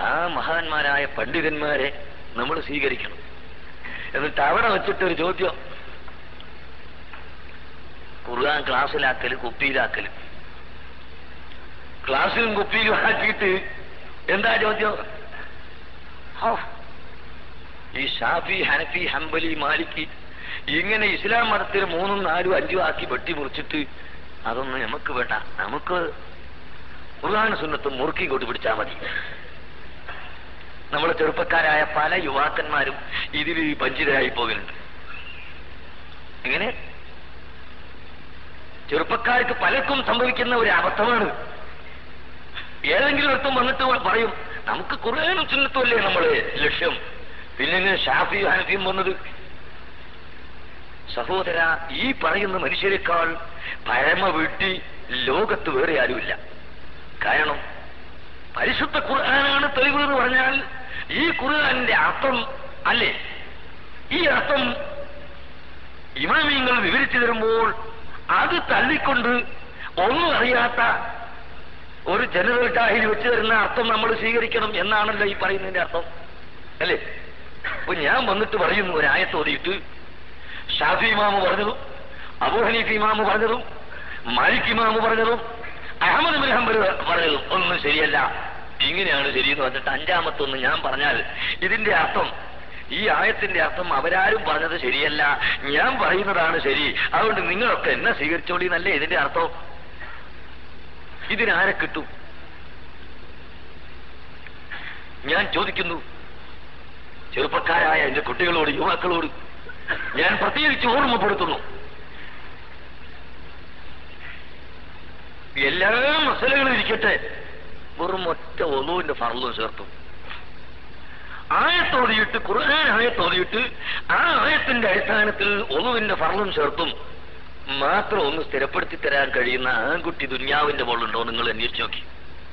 ആ മഹാന്മാരായ പണ്ഡിതന്മാരെ നമ്മൾ സ്വീകരിക്കണം എന്നിട്ട് അവിടെ വെച്ചിട്ട് ഒരു ചോദ്യം ഖുർആൻ ക്ലാസ്സിലാക്കല് കുപ്പിയിലാക്കല് ക്ലാസ്സിലും കുപ്പിയിലും ആക്കിയിട്ട് എന്താ ചോദ്യം ഹൗ, ഈ ഷാഫി ഹനഫി ഹംബലി മാലിക്കി ഇങ്ങനെ ഇസ്ലാം മതത്തിൽ മൂന്നും നാലും അഞ്ചും ആക്കി വെട്ടി മുറിച്ചിട്ട് അതൊന്നും നമുക്ക് വേണ്ട നമുക്ക് ഖുർആൻ സുന്നത്തും മുറുക്കി കൊണ്ട് പിടിച്ചാൽ മതി നമ്മുടെ ചെറുപ്പക്കാരായ പല യുവാക്കന്മാരും ഇതിൽ വഞ്ചിതരായി പോകുന്നുണ്ട് എങ്ങനെ ചെറുപ്പക്കാർക്ക് പലർക്കും സംഭവിക്കുന്ന ഒരു അബദ്ധമാണ് ഏതെങ്കിലും അർത്ഥം വന്നിട്ട് പറയും നമുക്ക് ഖുർആനും സുന്നത്തുമല്ലേ നമ്മള് ലക്ഷ്യം പിന്നെ ഇങ്ങനെ ഷാഫി ഹനഫിയും വന്നത് സഹോദര ഈ പറയുന്ന മനുഷ്യരെക്കാൾ പരമ വീട്ടി ലോകത്ത് വേറെ ആരുമില്ല കാരണം പരിശുദ്ധ ഖുർആനാണ് തെളിവ് എന്ന് പറഞ്ഞാൽ ഈ ഖുർആനിന്റെ അർത്ഥം അല്ലേ ഈ അർത്ഥം ഇമാമിയങ്ങൾ വിവരിച്ചു തരുമ്പോൾ അത് തള്ളിക്കൊണ്ട് ഒന്നും അറിയാത്ത ഒരു ജനറൽ ടാഹിൽ വെച്ച് തരുന്ന അർത്ഥം നമ്മൾ സ്വീകരിക്കണം എന്നാണല്ലോ ഈ പറയുന്നതിന്റെ അർത്ഥം അല്ലേ അപ്പൊ ഞാൻ വന്നിട്ട് പറയുന്നു ഒരു ആയത്ത് ഓതിയിട്ട് ഷാഫി ഇമാമ് പറഞ്ഞതും അബൂ ഹനീഫ് ഇമാമ് പറഞ്ഞതും മാലിക് ഇമാമ് പറഞ്ഞതും അഹമ്മദ് ബിൻ ഹംബൽ പറഞ്ഞതും ഒന്നും ശരിയല്ല ഇങ്ങനെയാണ് ശരിയെന്ന് പറഞ്ഞിട്ട് അഞ്ചാമത്തൊന്ന് ഞാൻ പറഞ്ഞാൽ ഇതിന്റെ അർത്ഥം ഈ ആയത്തിന്റെ അർത്ഥം അവരാരും പറഞ്ഞത് ശരിയല്ല ഞാൻ പറയുന്നതാണ് ശരി അതുകൊണ്ട് നിങ്ങളൊക്കെ എന്നെ സ്വീകരിച്ചോളി എന്നല്ലേ ഇതിന്റെ അർത്ഥം ഇതിനാരെ കിട്ടും ഞാൻ ചോദിക്കുന്നു ചെറുപ്പക്കാരായ എന്റെ കുട്ടികളോട് യുവാക്കളോട് ഞാൻ പ്രത്യേകിച്ച് ഓർമ്മപ്പെടുത്തുന്നു എല്ലാ മസലകളും ഇരിക്കട്ടെ വെറും ഒറ്റ ഒന്നുവിന്റെ ഫറലും ചേർത്തു ആയത്തോതിയിട്ട് ഖുർആൻ ആയത്തോതിയിട്ട് ആ ആയത്തിന്റെ അടിസ്ഥാനത്തിൽ ഒന്നുവിന്റെ ഫറലും ചേർത്തും മാത്രം ഒന്ന് സ്ഥിരപ്പെടുത്തി തരാൻ കഴിയുന്ന ആൺകുട്ടി ദുന്യാവിന്റെ മുകളുണ്ടോ നിങ്ങൾ അന്വേഷിച്ച് നോക്കി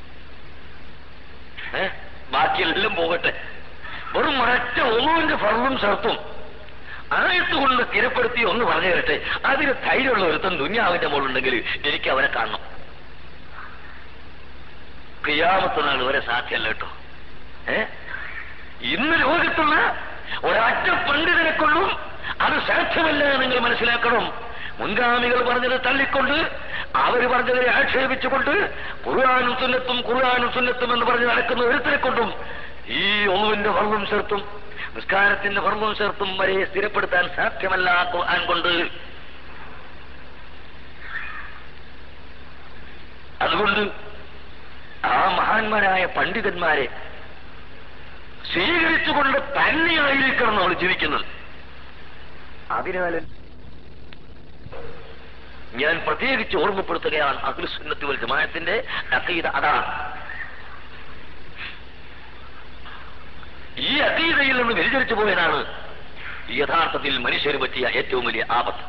ഏ ബാക്കിയെല്ലാം പോകട്ടെ വെറും ഒരൊറ്റ ഒന്നുവിന്റെ ഫറലും ചേർത്തും ആയത്ത് കൊണ്ട് സ്ഥിരപ്പെടുത്തി ഒന്ന് പറഞ്ഞു തരട്ടെ അതിന് ധൈര്യമുള്ള ഒരുത്തൻ ദുന്യാവിന്റെ മുകളുണ്ടെങ്കിൽ എനിക്ക് അവനെ കാണണം ക്രിയാമത്ത നാൾ വരെ സാധ്യമല്ല കേട്ടോ ഏ ഇന്ന് ലോകത്തുള്ള ഒരൊറ്റ പണ്ഡിതനെ കൊള്ളും അത് സാധ്യമല്ല എന്ന് നിങ്ങൾ മനസ്സിലാക്കണം മുൻഗാമികൾ പറഞ്ഞത് തള്ളിക്കൊണ്ട് അവർ പറഞ്ഞതിനെ ആക്ഷേപിച്ചുകൊണ്ട് ഖുർആാനും സുന്നത്തും ഖുർആാനും സുന്നത്തും എന്ന് പറഞ്ഞ് നടക്കുന്ന ഒരുത്തരെ കൊണ്ടും ഈ ഒന്നുവിന്റെ വർണ്ണവും ചേർത്തും നിസ്കാരത്തിന്റെ വർണ്ണവും ചേർത്തും വരെ സ്ഥിരപ്പെടുത്താൻ സാധ്യമല്ല ഖുർആൻ കൊണ്ട് അതുകൊണ്ട് ആ മഹാന്മാരായ പണ്ഡിതന്മാരെ സ്വീകരിച്ചുകൊണ്ട് തന്നെയായിരിക്കണം നമ്മൾ ജീവിക്കുന്നത് അതിനാൽ ഞാൻ പ്രത്യേകിച്ച് ഓർമ്മപ്പെടുത്തുകയാണ് അഖിൽസുന്നത്തി വൽ ജമാഅത്തിന്റെ അഖീദ അതാണ് ഈ അഖീദയിൽ നിന്ന് വ്യതിചരിച്ചു പോയതാണ് യഥാർത്ഥത്തിൽ മനുഷ്യന് പറ്റിയ ഏറ്റവും വലിയ ആപത്ത്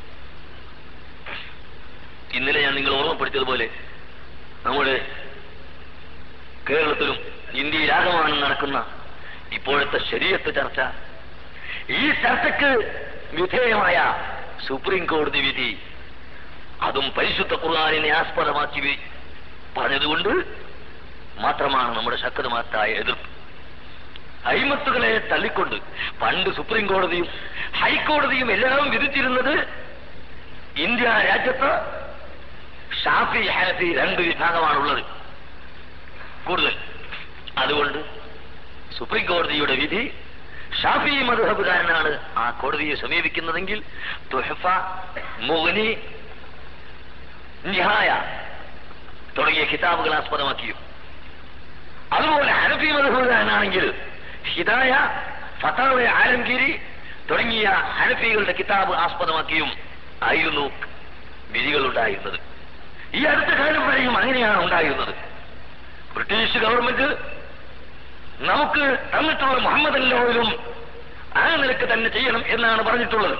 ഇന്നലെ ഞാൻ നിങ്ങൾ ഓർമ്മപ്പെടുത്തിയതുപോലെ നമ്മുടെ കേരളത്തിലും ഇന്ത്യയിലാകമാനം നടക്കുന്ന ഇപ്പോഴത്തെ ശരീരത്ത് ചർച്ച ഈ ചർച്ചയ്ക്ക് വിധേയമായ സുപ്രീം കോടതി വിധി അതും പരിശുദ്ധ ഖുർആാനിനെ ആസ്പദമാക്കി വി- പറഞ്ഞതുകൊണ്ട് മാത്രമാണ് നമ്മുടെ ശക്തമാത്തായ എതിർപ്പ് അഴിമത്തുകളെ തള്ളിക്കൊണ്ട് പണ്ട് സുപ്രീം കോടതിയും ഹൈക്കോടതിയും എല്ലാം വിധിച്ചിരുന്നത് ഇന്ത്യ രാജ്യത്ത് ഷാഫി ഹാഫി രണ്ട് വിഭാഗമാണുള്ളത് കൂടുതൽ അതുകൊണ്ട് സുപ്രീം കോടതിയുടെ വിധി ഷാഫി മധുഹബുകാരനാണ് ആ കോടതിയെ സമീപിക്കുന്നതെങ്കിൽ തുഹഫ മുഗ്നി നിഹായ തുടങ്ങിയ കിതാബുകൾ ആസ്പദമാക്കിയും അതുപോലെ ഹനഫി മധുഹബുകാരനാണെങ്കിൽ ഹിദായ ഫതാവെ ആലംഗിരി തുടങ്ങിയ ഹനഫികളുടെ കിതാബ് ആസ്പദമാക്കിയും ആയിരുന്നു വിധികൾ ഉണ്ടായിരുന്നത് ഈ അടുത്ത കാലം വരെയും അങ്ങനെയാണ് ഉണ്ടായിരുന്നത് ബ്രിട്ടീഷ് ഗവൺമെന്റ് നമുക്ക് തന്നിട്ടുള്ള മുഹമ്മദ് ലോയിലും ആ നിലക്ക് തന്നെ ചെയ്യണം എന്നാണ് പറഞ്ഞിട്ടുള്ളത്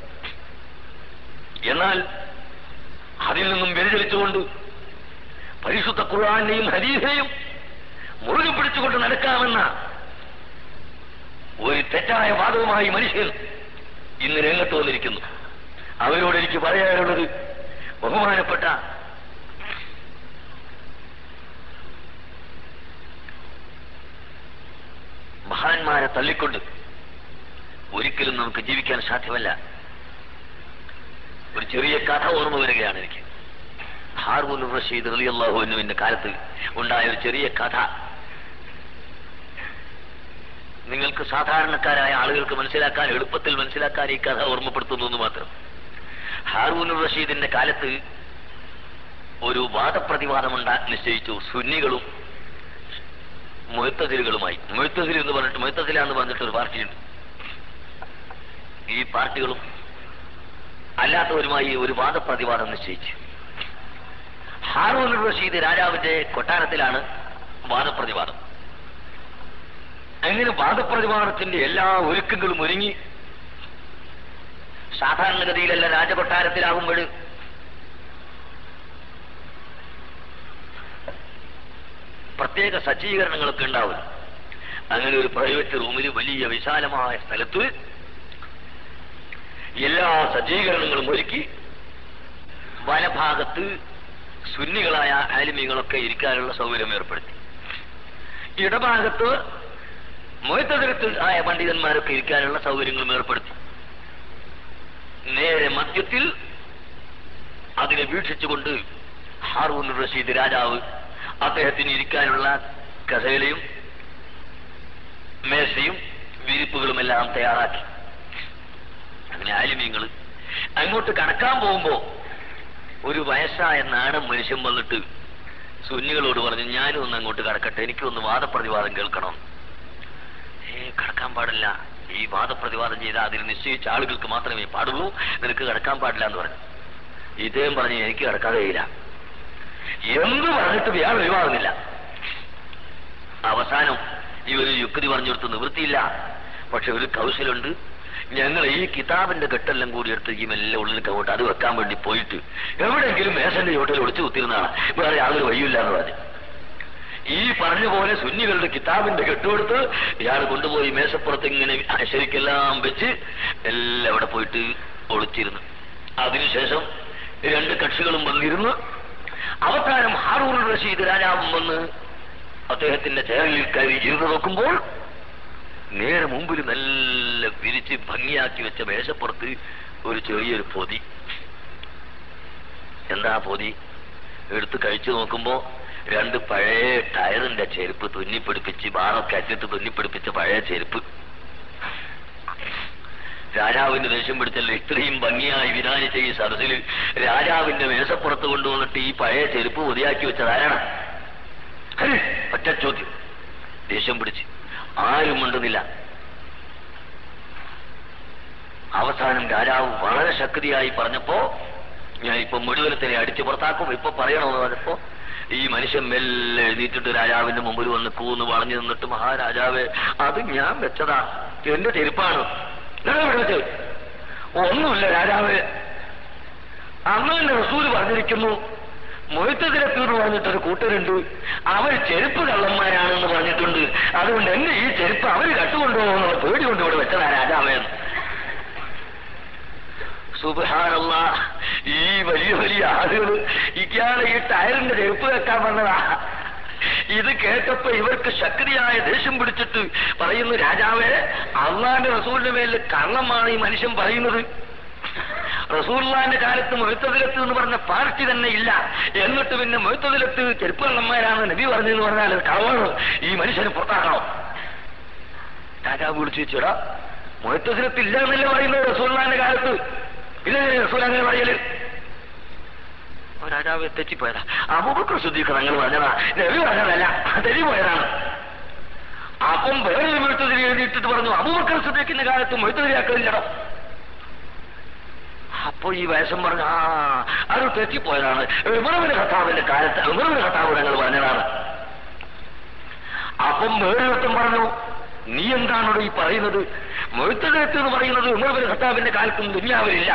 എന്നാൽ അതിൽ നിന്നും വ്യതിചലിച്ചുകൊണ്ട് പരിശുദ്ധ ഖുർആാനെയും ഹദീസെയും മുറുകെ പിടിച്ചുകൊണ്ട് നടക്കാമെന്ന ഒരു തെറ്റായ വാദവുമായി മനുഷ്യൻ ഇന്ന് രംഗത്ത് വന്നിരിക്കുന്നു അവരോട് എനിക്ക് പറയാനുള്ളത് ബഹുമാനപ്പെട്ട മഹാന്മാരെ തള്ളിക്കൊണ്ട് ഒരിക്കലും നമുക്ക് ജീവിക്കാൻ സാധ്യമല്ല ഒരു ചെറിയ കഥ ഓർമ്മ വരികയാണ് എനിക്ക് ഹാർബുൽ റഷീദ് റളിയല്ലാഹുവിന്റെ കാലത്ത് ഉണ്ടായ ഒരു ചെറിയ കഥ നിങ്ങൾക്ക് സാധാരണക്കാരായ ആളുകൾക്ക് മനസ്സിലാക്കാൻ എളുപ്പത്തിൽ മനസ്സിലാക്കാൻ ഈ കഥ ഓർമ്മപ്പെടുത്തുന്നു എന്ന് മാത്രം ഹാറൂൻ റഷീദിന്റെ കാലത്ത് ഒരു വാദപ്രതിവാദമുണ്ടാ നിശ്ചയിച്ചു സുന്നികളും മൊയ്ത്തതിലുകളുമായി മൊയ്ത്തതിൽ എന്ന് പറഞ്ഞിട്ട് മൊയ്ത്തതില എന്ന് പറഞ്ഞിട്ട് ഒരു പാർട്ടിയുണ്ട് ഈ പാർട്ടികളും അല്ലാത്തവരുമായി ഒരു വാദപ്രതിവാദം നിശ്ചയിച്ചു ഹാറൂൻ റഷീദ് രാജാവിന്റെ കൊട്ടാരത്തിലാണ് വാദപ്രതിവാദം അങ്ങനെ വാദപ്രതിവാദത്തിന്റെ എല്ലാ ഒരുക്കങ്ങളും ഒരുങ്ങി സാധാരണഗതിയിലല്ല രാജകൊട്ടാരത്തിലാകുമ്പോൾ പ്രത്യേക സജ്ജീകരണങ്ങളൊക്കെ ഉണ്ടാവും അങ്ങനെ ഒരു പ്രൈവറ്റ് റൂമിൽ വലിയ വിശാലമായ സ്ഥലത്ത് എല്ലാ സജ്ജീകരണങ്ങളും ഒരുക്കി വലഭാഗത്ത് സുന്നികളായ ആലിമ്യങ്ങളൊക്കെ ഇരിക്കാനുള്ള സൗകര്യം ഏർപ്പെടുത്തി ഇടഭാഗത്ത് മൊയ്ത്തതിരത്ത് ആയ പണ്ഡിതന്മാരൊക്കെ ഇരിക്കാനുള്ള സൗകര്യങ്ങളും ഏർപ്പെടുത്തി നേരെ മധ്യത്തിൽ അതിനെ വീക്ഷിച്ചുകൊണ്ട് ഹാറൂൻ റഷീദ് രാജാവ് അദ്ദേഹത്തിന് ഇരിക്കാനുള്ള കസേലയും മേശയും വിരിപ്പുകളും എല്ലാം തയ്യാറാക്കി അങ്ങനെ ആലിമ്യങ്ങൾ അങ്ങോട്ട് കടക്കാൻ പോകുമ്പോ ഒരു വയസ്സായ നാടൻ മനുഷ്യൻ വന്നിട്ട് സുന്നികളോട് പറഞ്ഞു ഞാനും ഒന്ന് അങ്ങോട്ട് കടക്കട്ടെ എനിക്കൊന്ന് വാദപ്രതിവാദം കേൾക്കണം ഏ കടക്കാൻ പാടില്ല ഈ വാദപ്രതിവാദം ചെയ്ത അതിൽ നിശ്ചയിച്ച ആളുകൾക്ക് മാത്രമേ പാടുള്ളൂ നിനക്ക് കടക്കാൻ പാടില്ല എന്ന് പറഞ്ഞു ഇദ്ദേഹം പറഞ്ഞു എനിക്ക് കടക്കാൻ കഴിയില്ല എന്ത് പറഞ്ഞിട്ടും ഇയാൾ ഒഴിവാകുന്നില്ല അവസാനം ഇവര് യുക്തി പറഞ്ഞു കൊടുത്ത് നിവൃത്തിയില്ല പക്ഷെ ഒരു കൗശലുണ്ട് ഞങ്ങൾ ഈ കിതാബിന്റെ കെട്ടെല്ലാം കൂടി എടുത്ത് ഈ മെല്ലെ ഉള്ളിൽ അങ്ങോട്ട് അത് വെക്കാൻ വേണ്ടി പോയിട്ട് എവിടെയെങ്കിലും മേശന്റെ ചോട്ടിൽ ഒളിച്ചു കുത്തിരുന്നതാണ് വേറെ യാതൊരു വഴിയില്ല എന്ന് പറഞ്ഞു ഈ പറഞ്ഞ പോലെ സുന്നികളുടെ കിതാബിന്റെ കെട്ടുകൊടുത്ത് ഇയാൾ കൊണ്ടുപോയി മേശപ്പുറത്ത് ഇങ്ങനെ ശരിക്കെല്ലാം വെച്ച് എല്ലാം അവിടെ പോയിട്ട് ഒളിച്ചിരുന്നു അതിനുശേഷം രണ്ട് കക്ഷികളും വന്നിരുന്നു അവസാനം ഹാറൂർ റഷീദ് രാജാവും വന്ന് അദ്ദേഹത്തിന്റെ ചേരലിൽ കയറി ഇരുന്ന് നോക്കുമ്പോൾ നേരെ മുമ്പിൽ നല്ല വിരിച്ച് ഭംഗിയാക്കി വെച്ച മേശപ്പുറത്ത് ഒരു ചെറിയൊരു പൊതി എന്താ പൊതി എടുത്ത് കഴിച്ചു നോക്കുമ്പോ രണ്ട് പഴയ ടയറിന്റെ ചെരുപ്പ് തുന്നിപ്പിടിപ്പിച്ച് ബാറൊക്കെ അറ്റിട്ട് തുന്നിപ്പിടിപ്പിച്ച പഴയ ചെരുപ്പ് രാജാവിന്റെ ദേഷ്യം പിടിച്ചല്ലോ ഇത്രയും ഭംഗിയായി വിധാനിച്ച ഈ സദസ്സിൽ രാജാവിന്റെ മേശപ്പുറത്ത് കൊണ്ടുവന്നിട്ട് ഈ പഴയ ചെരുപ്പ് പൊതിയാക്കി വെച്ചതാരാണ് ഹരി, ഒറ്റ ചോദ്യം ദേഷ്യം പിടിച്ച് ആരും മിണ്ടുന്നില്ല അവസാനം രാജാവ് വളരെ ശക്തിയായി പറഞ്ഞപ്പോ ഞാൻ ഇപ്പൊ മുഴുവനത്തിനെ അടിച്ചു പുറത്താക്കും ഇപ്പൊ പറയണമെന്ന് പറഞ്ഞപ്പോ ഈ മനുഷ്യൻ മെല്ലെ എഴുന്നേറ്റിട്ട് രാജാവിന്റെ മുമ്പിൽ വന്ന് കൂന്ന് വളഞ്ഞു നിന്നിട്ട് മഹാരാജാവേ അത് ഞാൻ വെച്ചതാ എന്റെ ചെരുപ്പാണ് ഞാൻ ഇവിടെ വെച്ചത് ഒന്നുമില്ല രാജാവേ അന്ന് എന്റെ റസൂല് പറഞ്ഞിരിക്കുന്നു മൊയ്ത്തതിരത്ത് എന്ന് പറഞ്ഞിട്ടൊരു കൂട്ടരുണ്ട് അവർ ചെരുപ്പ് കള്ളന്മാരാണെന്ന് പറഞ്ഞിട്ടുണ്ട് അതുകൊണ്ട് എന്നെ ഈ ചെരുപ്പ് അവര് കട്ടുകൊണ്ടുപോകുന്നുള്ള പേടി കൊണ്ട് ഇവിടെ വെച്ചതാ രാജാവേന്ന് സുബാനല്ല ഈ വലിയ വലിയ ആളുകൾ ഇയാളെ ഈ ടയറിന്റെ ചെരുപ്പ് വെക്കാൻ വന്നതാ ഇത് കേട്ടപ്പോ ഇവർക്ക് ശക്തിയായ ദേഷ്യം പിടിച്ചിട്ട് പറയുന്നു രാജാവേ അള്ളാന്റെ റസൂലിന്റെ മേലിൽ കള്ളമാണ് ഈ മനുഷ്യൻ പറയുന്നത് റസൂള്ളാന്റെ കാലത്ത് മൊയ്ത്തതിലത്ത് എന്ന് പറഞ്ഞ പാർട്ടി തന്നെ ഇല്ല എന്നിട്ട് പിന്നെ മൊയ്ത്തതിലത്ത് ചെരുപ്പ് കള്ളന്മാരാണ് നബി പറഞ്ഞതെന്ന് പറഞ്ഞാൽ അത് കളവാണ് ഈ മനുഷ്യനെ പുറത്താക്കണം രാജാവ് വിളിച്ചു വെച്ചടാ മൊയ്ത്തതിലത്ത് ഇല്ല എന്നല്ലേ പറയുന്നത് റസൂള്ളാന്റെ കാലത്ത് ഇല്ല റസൂൽ അങ്ങനെ പറയല് അപ്പൊ രാജാവ് തെറ്റിപ്പോയതാ അബൂബക്കർ സുദ്ദീഖ് നിങ്ങൾ പറഞ്ഞതാ നബി പറഞ്ഞതല്ല തെറ്റിപ്പോയതാണ് അപ്പം വേറൊരു മൊയ്ത്തതിരി എഴുതിയിട്ടിട്ട് പറഞ്ഞു അബൂബക്കർ സുദ്ദീഖിന്റെ കാലത്ത് മൊയ്ത്തതിരിയാക്കളില്ലടോ അപ്പൊ ഈ വയസ്സം പറഞ്ഞു ആ അത് തെറ്റിപ്പോയതാണ് ഉമറുവിന് ഖത്താബിന്റെ കാലത്ത് ഉമറുവിന് ഖത്താബ് ഞങ്ങൾ പറഞ്ഞതാണ് അപ്പം വേറൊരുത്തം പറഞ്ഞു നീ എന്താണോ ഈ പറയുന്നത് മൊയ്ത്തകത്ത് എന്ന് പറയുന്നത് ഉമറുവിന് ഖത്താബിന്റെ കാലത്തും ദുന്യാവിലില്ല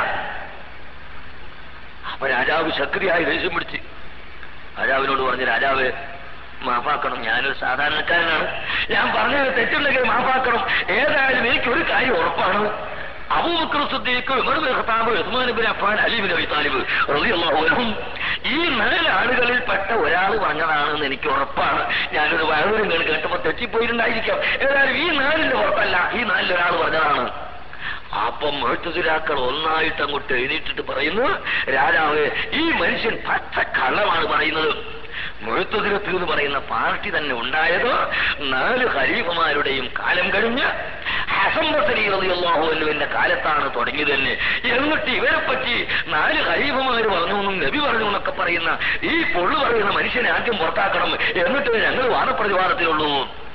അപ്പൊ രാജാവ് ശക്തിയായി ദേഷ്യം പിടിച്ച് രാജാവിനോട് പറഞ്ഞു രാജാവ് മാപ്പാക്കണം ഞാനൊരു സാധാരണക്കാരനാണ് ഞാൻ പറഞ്ഞത് തെറ്റുണ്ടെങ്കിൽ മാപ്പാക്കണം ഏതായാലും എനിക്കൊരു കാര്യം ഉറപ്പാണ് Abu Bakr Siddiq Umar bin Khattab Usman bin Affan Ali bin Abi Talib റളിയല്ലാഹു അൻഹും ഈ നാല് ആളുകളിൽ പെട്ട ഒരാൾ പറഞ്ഞതാണെന്ന് എനിക്ക് ഉറപ്പാണ് ഞാനൊരു വയറും കേട്ടപ്പോ തെറ്റിപ്പോയിട്ടുണ്ടായിരിക്കാം ഏതായാലും ഈ നാലിന്റെ പുറത്തല്ല ഈ നാലിൽ ഒരാൾ പറഞ്ഞതാണ് അപ്പം മുഴത്തുതിരാക്കൾ ഒന്നായിട്ട് അങ്ങോട്ട് എഴുന്നേറ്റിട്ട് പറയുന്നു രാജാവ് ഈ മനുഷ്യൻ പച്ച കള്ളമാണ് പറയുന്നത് മുഴത്തുതിരത്ത് എന്ന് പറയുന്ന പാർട്ടി തന്നെ ഉണ്ടായത് നാല് ഖലീഫമാരുടെയും കാലം കഴിഞ്ഞ് ഹസംബസലിയുടെ കാലത്താണ് തുടങ്ങിയത് തന്നെ എന്നിട്ട് ഇവരെ പറ്റി നാല് ഖലീഫമാര് പറഞ്ഞു എന്നും നബി പറഞ്ഞു എന്നൊക്കെ പറയുന്ന ഈ പൊള്ളു പറയുന്ന മനുഷ്യനെ ആദ്യം പുറത്താക്കണം എന്നിട്ട് ഞങ്ങൾ വാദപ്രതിവാദത്തിലുള്ളൂ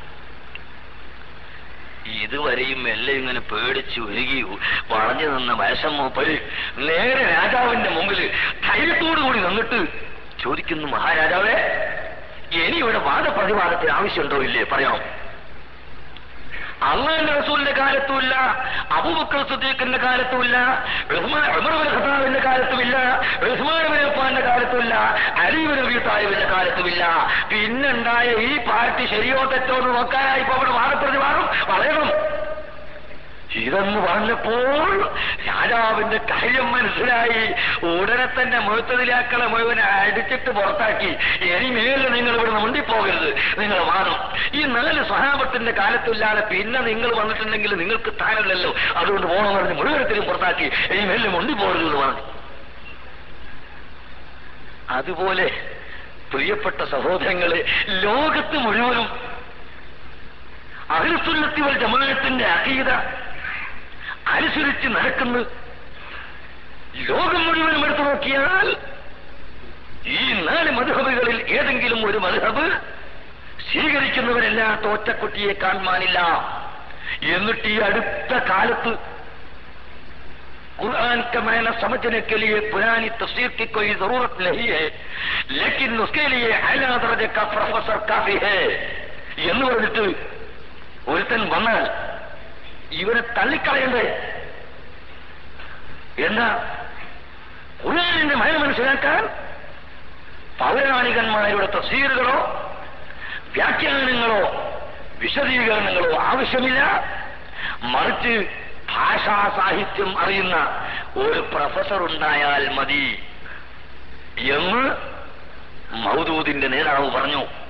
ഇതുവരെയും എല്ലാം ഇങ്ങനെ പേടിച്ച് ഒരുകി വളഞ്ഞു നിന്ന വയസ്സം മൂപ്പര് നേരെ രാജാവിന്റെ മുമ്പിൽ ധൈര്യത്തോടു കൂടി നിന്നിട്ട് ചോദിക്കുന്നു മഹാരാജാവേ ഇനി ഇവിടെ വാദപ്രതിവാദത്തിന് ആവശ്യമുണ്ടോ ഇല്ലേ പറയാം അള്ളാന്റെ റസൂലിന്റെ കാലത്തുമില്ല അബൂബക്കർ സുദ്ദീഖിന്റെ കാലത്തുമില്ല ഉസ്മാൻ ഉമർ ബിൻ ഖത്താബിന്റെ കാലത്തുമില്ല ഉസ്മാൻ ബിൻ അഫ്ഫാന്റെ കാലത്തുമില്ല അലി ബിൻ അബി താലിബിന്റെ കാലത്തുമില്ല പിന്നുണ്ടായ ഈ പാർട്ടി ശരിയോ തെറ്റോ എന്ന് നോക്കാനായി ഇപ്പൊ അവിടെ വാദപ്രതിവാദം പറയണം ഇതെന്ന് പറഞ്ഞപ്പോൾ രാജാവിന്റെ കാര്യം മനസ്സിലായി ഉടനെ തന്നെ മുഴുത്തതിലാക്കളെ മുഴുവൻ അടിച്ചിട്ട് പുറത്താക്കി ഇനി മേലിൽ നിങ്ങൾ ഇവിടെ മുണ്ടിപ്പോകരുത് നിങ്ങൾ വാദം ഈ നാല് സ്വഹാബത്തിന്റെ കാലത്തില്ലാതെ പിന്നെ നിങ്ങൾ വന്നിട്ടുണ്ടെങ്കിൽ നിങ്ങൾക്ക് താനല്ലല്ലോ അതുകൊണ്ട് പോകണം പറഞ്ഞ് മുഴുവനത്തിനും പുറത്താക്കി ഇനി മേലിൽ മുണ്ടിപ്പോകരുത് എന്ന് പറഞ്ഞു അതുപോലെ പ്രിയപ്പെട്ട സഹോദരങ്ങളെ ലോകത്ത് മുഴുവനും അഹിൽസുല്ലത്തിവൽ ജമാനത്തിന്റെ അഹീത അനുസരിച്ച് നടക്കുന്നു ലോകം മുഴുവനും എടുത്തു നോക്കിയാൽ ഈ നാല് മധുഹബുകളിൽ ഏതെങ്കിലും ഒരു മധുഹബ് സ്വീകരിക്കുന്നവരെല്ലാം തോറ്റക്കുട്ടിയെ കാണുവാനില്ല എന്നിട്ട് ഈ അടുത്ത കാലത്ത് कुरान का मायना समझने के लिए पुरानी तफसीर की कोई जरूरत नहीं है लेकिन उसके लिए अला दर्जे का प्रोफेसर काफी है എന്ന് പറഞ്ഞിട്ട് ഒരുത്തൻ വന്നാൽ ഇവനെ തള്ളിക്കളയണ്ടേ എന്താ ഖുർആാനിന്റെ മയ മനസ്സിലാക്കാൻ പൗരാണികന്മാരുടെ തഫ്സീറുകളോ വ്യാഖ്യാനങ്ങളോ വിശദീകരണങ്ങളോ ആവശ്യമില്ല മറിച്ച് ഭാഷാ സാഹിത്യം അറിയുന്ന ഒരു പ്രൊഫസർ ഉണ്ടായാൽ മതി എന്ന് മൗദൂദിന്റെ നേതാവ് പറഞ്ഞു